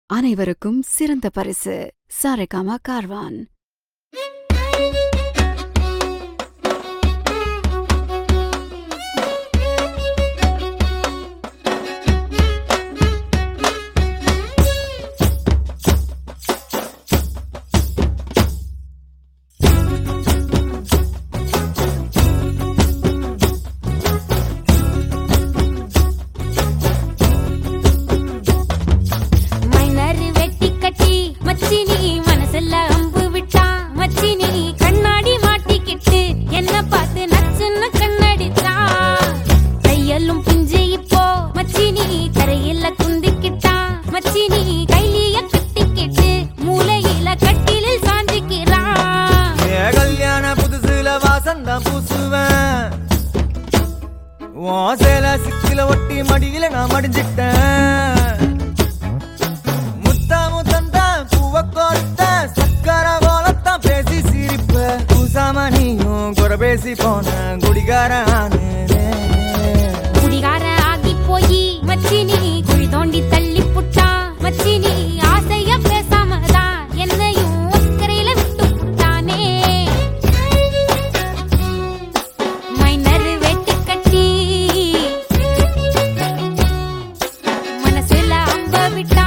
அனைவருக்கும் சிறந்த பரிசு சாரேகாமா கார்வான் மைனர் வெட்டி கட்டி மச்சினி மனசுல அம்பு விட்டா மச்சினி கண்ணாடி மாட்டிக்கிட்டு என்ன பார்த்து நச்சுன்னு கண்ணடிச்சா கையெல்லும் பிஞ்சு இப்போ மச்சினி கரையில குந்திக்கிட்டா மச்சினி கைலிய கட்டிக்கிட்டு மூலையில கட்டிலில் சாஞ்சிக்கிறா ஏ கல்யாண புதுசுல வாசந்தான் பூசுவேன் உன் சேல சிக்கில ஒட்டி மடியில நான் மடிஞ்சிட்டேன் முத்தா முத்தந்தான் பூவ கோர்த்த சக்கர போலத்தான் பேசி சிரிப்ப பூசாம நீயும் குறை பேசி போன குடிகார ஆனேனே. குடிகார ஆகி போய் மச்சினி குழி தோண்டி தள்ளி புட்டா மச்சினி ஆசைய பேசாமதான் என்னையும் அக்கறையில விட்டு புட்டானே மைனர் வெட்டி கட்டி மனசுல அம்ப விட்டா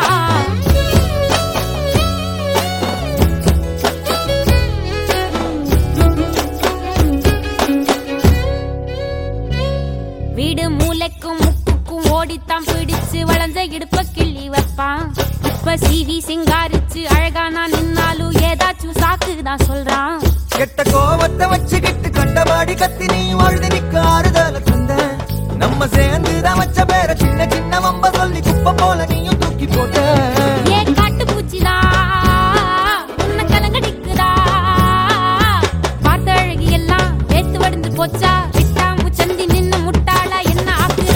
வீடு மூளைக்கும் முக்குக்கும் ஓடித்தான் பிடிச்சு வளைஞ்ச இடுப்ப கிள்ளி வைப்பான் இப்ப சீவி சிங்காரிச்சு அழகா நான் நின்னாலும் ஏதாச்சும் சாக்கு தான் சொல்றான் கெட்ட கோவத்தை வச்சுக்கிட்டு கண்டபாடி கத்தி நீ வாழ்ந்து நிக்க ஆறுதல தந்த நம்ம சேர்ந்து தான் வச்ச பேர சின்ன சின்ன வம்ப சொல்லி குப்பை போல நீயும் தூக்கி போட்ட ஏ காட்டு பூச்சிதா உன்னை கலங்கடிக்குதா பார்த்த அழகி எல்லாம் வேத்து வடிந்து போச்சா விட்டா முச்சந்தி நின்னு முட்டாளா என்ன ஆக்குற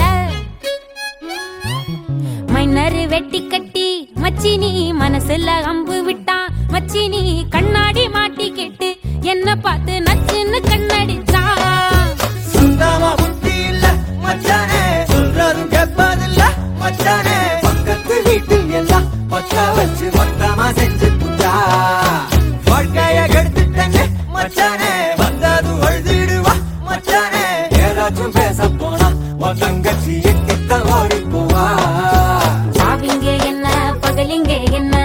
மைனர் வெட்டி கட்டி மச்சினி மனசுல அம்பு விட்டான் மச்சினி கண்ணாடி மாட்டிக்கிட்டு என்ன பார்த்து நச்சுன்னு கண்ணடிச்சா சுத்தமா புத்தி இல்ல மச்சானே சொல்றதும் கேட்பதில்ல மச்சானே பக்கத்து வீட்டில் எல்லாம் பச்சா வச்சு மொத்தமா செஞ்சு புட்டா வாழ்க்கைய கெடுத்துட்டேன்னு மச்சானே வந்தது அழுதிடுவா மச்சானே ஏதாச்சும் பேச போனா உன் தங்கச்சி எட்டித்தான் ஓடி போவா சாவிங்க என்ன பகலிங்க என்ன